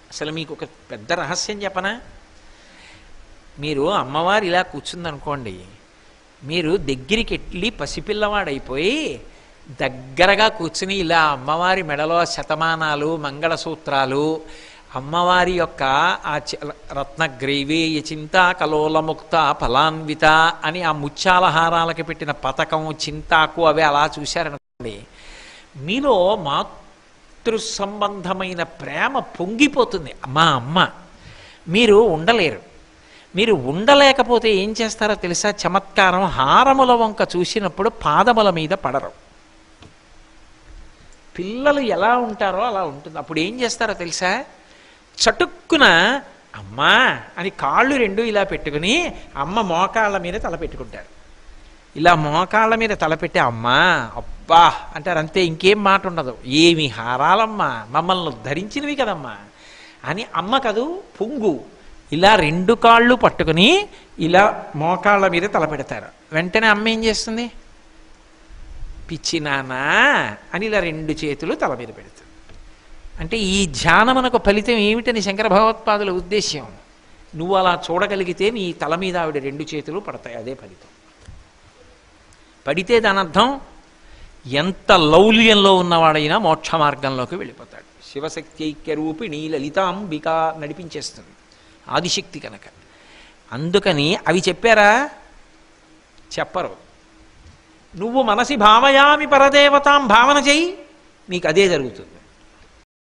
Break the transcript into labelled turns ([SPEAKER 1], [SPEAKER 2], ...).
[SPEAKER 1] అసలు మీకు ఒక పెద్ద రహస్యం చెప్పనా మీరు అమ్మవారు ఇలా కూర్చుందనుకోండి మీరు దగ్గరికి వెళ్ళి పసిపిల్లవాడైపోయి దగ్గరగా కూర్చుని ఇలా అమ్మవారి మెడలో శతమానాలు మంగళసూత్రాలు అమ్మవారి యొక్క ఆ చ- రత్నగ్రైవేయ చింత కలోలముక్త ఫలాన్విత అని ఆ ముత్యాల హారాలకి పెట్టిన పథకం చింతాకు అవి అలా చూశారనుకోండి మీలో మాతృ సంబంధమైన ప్రేమ పొంగిపోతుంది మా అమ్మ మీరు ఉండలేరు మీరు ఉండలేకపోతే ఏం చేస్తారో తెలుసా చమత్కారం హారముల వంక చూసినప్పుడు పాదముల మీద పడరు పిల్లలు ఎలా ఉంటారో అలా ఉంటుంది అప్పుడు ఏం చేస్తారో తెలుసా చటుక్కున అమ్మా అని కాళ్ళు రెండు ఇలా పెట్టుకుని అమ్మ మోకాళ్ళ మీద తల పెట్టుకుంటారు ఇలా మోకాళ్ళ మీద తలపెట్టి అమ్మా అబ్బా అంటారు అంతే ఇంకేం మాట ఉండదు ఏమి హారాలమ్మా మమ్మల్ని ధరించినవి కదమ్మా అని అమ్మ కదూ పొంగు ఇలా రెండు కాళ్ళు పట్టుకుని ఇలా మోకాళ్ళ మీద తలపెడతారు వెంటనే అమ్మ ఏం చేస్తుంది పిచ్చి నానా అని ఇలా రెండు చేతులు తల మీద పెడుతుంది అంటే ఈ ధ్యానమునకు ఫలితం ఏమిటని శంకర భగవత్పాదుల ఉద్దేశ్యం నువ్వు అలా చూడగలిగితే నీ తల మీద ఆవిడ రెండు చేతులు పడతాయి అదే ఫలితం పడితే దాని అర్థం ఎంత లౌల్యంలో ఉన్నవాడైనా మోక్ష మార్గంలోకి వెళ్ళిపోతాడు శివశక్తి ఐక్యరూపిణి లలితాంబిక నడిపించేస్తుంది ఆదిశక్తి కనుక అందుకని అవి చెప్పారా చెప్పరు నువ్వు మనసి భావయామి పరదేవతాం భావన చెయ్యి నీకు అదే జరుగుతుంది